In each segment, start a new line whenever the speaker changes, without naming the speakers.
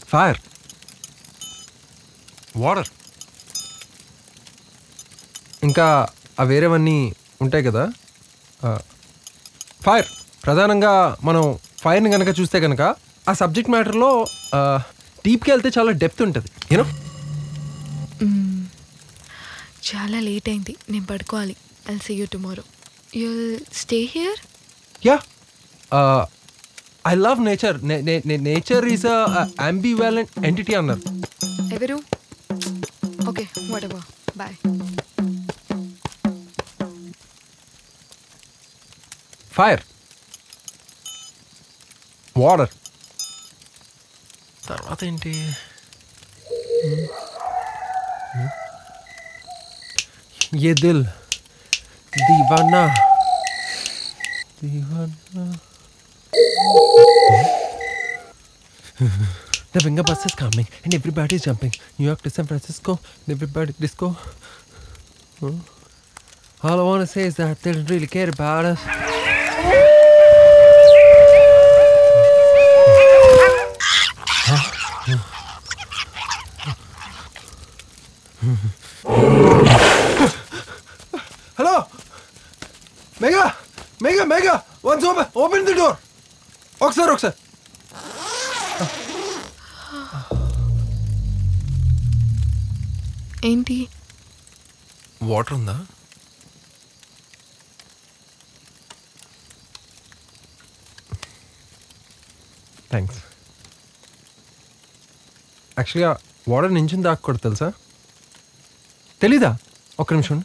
Fire water ఇంకా ఆ వేరేవన్నీ ఉంటాయి కదా ఫైర్ ప్రధానంగా మనం ఫైర్ని కనుక చూస్తే కనుక ఆ సబ్జెక్ట్ మ్యాటర్లో డీప్కి వెళ్తే చాలా డెప్త్ ఉంటుంది యూనో
చాలా లేట్ అయింది నేను పడుకోవాలి I'll see you tomorrow you'll stay here
yeah I love nature nature is ambivalent entity అన్నారు
ఎవరు okay whatever boy
fire water తర్వాత ఏంటి ये दिल दीवाना दीवाना The finger bus is coming and everybody is jumping. New York to San Francisco, and everybody disco. Huh? All I want to say is that they don't really care about us. Hello mega mega mega once open open the door ఒకసారి ఒకసారి
ఏంటి
water ఉందా thanks యాక్చువల్గా water నుంచి దాక్కూడదు తెలుసా తెలీదా ఒక్క నిమిషం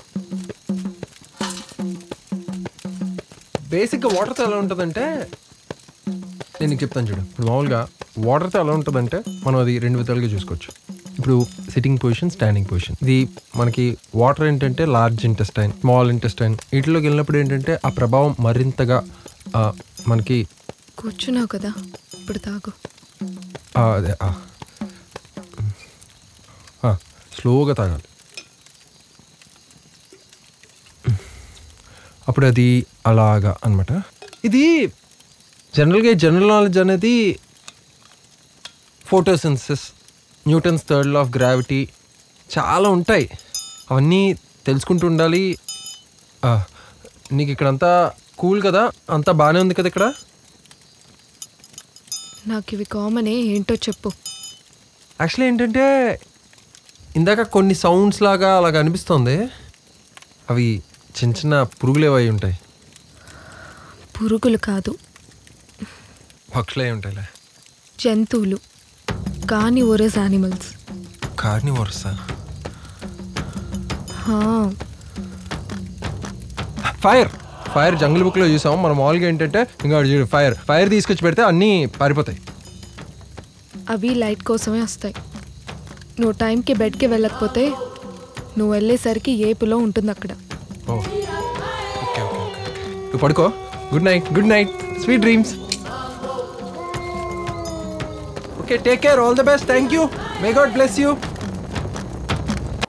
బేసిక్గా వాటర్తో ఎలా ఉంటుందంటే నేను నీకు చెప్తాను చూడు ఇప్పుడు మామూలుగా వాటర్తో ఎలా ఉంటుందంటే మనం అది రెండు విధాలుగా చూసుకోవచ్చు ఇప్పుడు సిట్టింగ్ పొజిషన్ స్టాండింగ్ పొజిషన్ ఇది మనకి వాటర్ ఏంటంటే లార్జ్ ఇంటెస్టైన్ స్మాల్ ఇంటెస్టైన్ వీటిలోకి వెళ్ళినప్పుడు ఏంటంటే ఆ ప్రభావం మరింతగా ఆ, మనకి
కూర్చున్నావు కదా ఇప్పుడు తాగు
ఆ, అదే ఆ. ఆ, స్లోగా తాగాలి అప్పుడు అది అలాగా అన్నమాట ఇది జనరల్గా జనరల్ నాలెడ్జ్ అనేది photosynthesis Newton's third law of gravity చాలా ఉంటాయి అవన్నీ తెలుసుకుంటూ ఉండాలి ఆ, నీకు ఇక్కడంతా కూల్ కదా అంతా బాగానే ఉంది కదా ఇక్కడ
నాకు ఇవి కామనే ఏంటో చెప్పు
యాక్చువల్లీ ఏంటంటే ఇందాక కొన్ని సౌండ్స్ లాగా అలాగ అనిపిస్తుంది అవి చిన్న చిన్న పురుగులు అయి ఉంటాయి
పురుగులు కాదు
పక్షులు అయి ఉంటాయిలే
జంతువులు కానీ ఒరస్ యానిమల్స్
కార్ని వరుసా ఫైర్ ఫైర్ జంగిల్ బుక్లో చూసాం మనం మామూలుగా ఏంటంటే ఇంకా చూడు ఫైర్ ఫైర్ తీసుకొచ్చి పెడితే అన్నీ పారిపోతాయి
అవి లైట్ కోసమే వస్తాయి నువ్వు టైంకి బెడ్కి వెళ్ళకపోతే నువ్వు వెళ్ళేసరికి ఏపులో ఉంటుంది అక్కడ
ఓ ఓకే ఓకే ఓకే నువ్వు పడుకో good night good night sweet dreams okay take care all the best thank you may God bless you